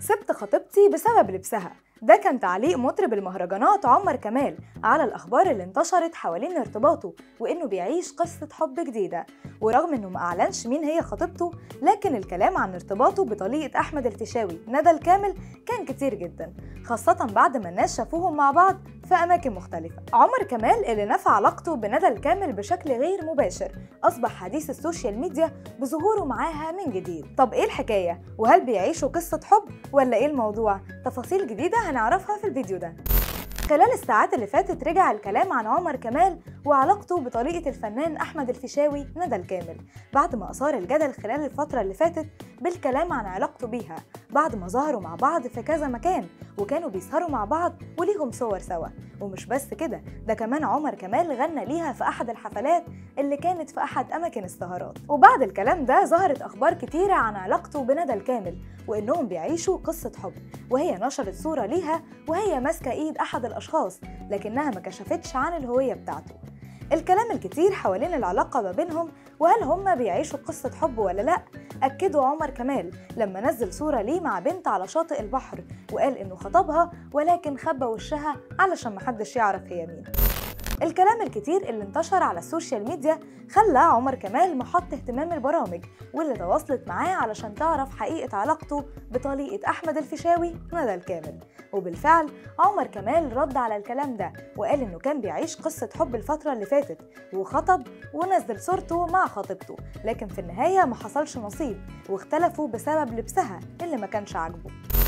سبت خطيبتي بسبب لبسها ده كان تعليق مطرب المهرجانات عمر كمال على الأخبار اللي انتشرت حوالين ارتباطه وإنه بيعيش قصة حب جديدة ورغم إنه ما أعلنش مين هي خطيبته لكن الكلام عن ارتباطه بطليقة أحمد الفيشاوي ندى الكامل كان كتير جدا خاصة بعد ما الناس شافوهم مع بعض في أماكن مختلفة عمر كمال اللي نفى علاقته بندى الكامل بشكل غير مباشر أصبح حديث السوشيال ميديا بظهوره معاها من جديد طب إيه الحكاية؟ وهل بيعيشوا قصة حب ولا إيه الموضوع؟ تفاصيل جديدة هنعرفها في الفيديو ده خلال الساعات اللي فاتت رجع الكلام عن عمر كمال وعلاقته بطريقة الفنان أحمد الفيشاوي ندى الكامل بعد ما أثار الجدل خلال الفترة اللي فاتت بالكلام عن علاقته بيها بعد ما ظهروا مع بعض في كذا مكان وكانوا بيسهروا مع بعض وليهم صور سوا ومش بس كده ده كمان عمر كمال غنى ليها في أحد الحفلات اللي كانت في أحد أماكن السهرات وبعد الكلام ده ظهرت أخبار كتيرة عن علاقته بندى الكامل وإنهم بيعيشوا قصة حب وهي نشرت صورة ليها وهي ماسكة إيد أحد الأشخاص لكنها ما كشفتش عن الهوية بتاعته الكلام الكتير حوالين العلاقة ما بينهم وهل هما بيعيشوا قصة حب ولا لأ أكده عمر كمال لما نزل صورة ليه مع بنت على شاطئ البحر وقال إنه خطبها ولكن خبى وشها علشان محدش يعرف هي مين الكلام الكتير اللي انتشر على السوشيال ميديا خلى عمر كمال محط اهتمام البرامج واللي تواصلت معاه علشان تعرف حقيقة علاقته بطليقة أحمد الفيشاوي ندى الكامل وبالفعل عمر كمال رد على الكلام ده وقال إنه كان بيعيش قصة حب الفترة اللي فاتت وخطب ونزل صورته مع خطيبته لكن في النهاية ما حصلش نصيب واختلفوا بسبب لبسها اللي ما كانش عاجبه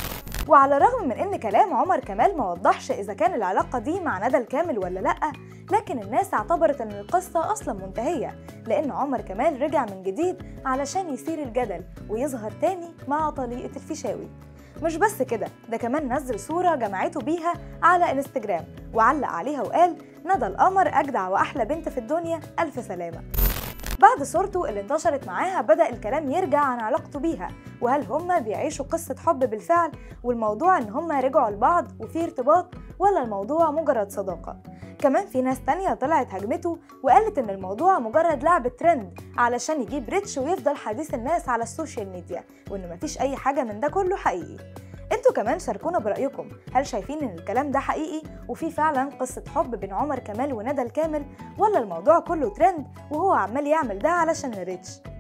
وعلى الرغم من ان كلام عمر كمال ما وضحش اذا كان العلاقه دي مع ندى الكامل ولا لا لكن الناس اعتبرت ان القصه اصلا منتهيه لان عمر كمال رجع من جديد علشان يثير الجدل ويظهر تاني مع طليقه الفيشاوي مش بس كده ده كمان نزل صورة جمعته بيها على انستجرام وعلق عليها وقال ندى القمر أجدع وأحلى بنت في الدنيا ألف سلامة بعد صورته اللي انتشرت معاها بدأ الكلام يرجع عن علاقته بيها وهل هما بيعيشوا قصة حب بالفعل والموضوع ان هما رجعوا لبعض وفي ارتباط ولا الموضوع مجرد صداقة كمان في ناس تانية طلعت هجمته وقالت ان الموضوع مجرد لعبة ترند علشان يجيب ريتش ويفضل حديث الناس على السوشيال ميديا وان مفيش اي حاجة من ده كله حقيقي انتوا كمان شاركونا برأيكم هل شايفين ان الكلام ده حقيقي وفي فعلا قصة حب بين عمر كمال وندى الكامل ولا الموضوع كله ترند وهو عمال يعمل ده علشان الريتش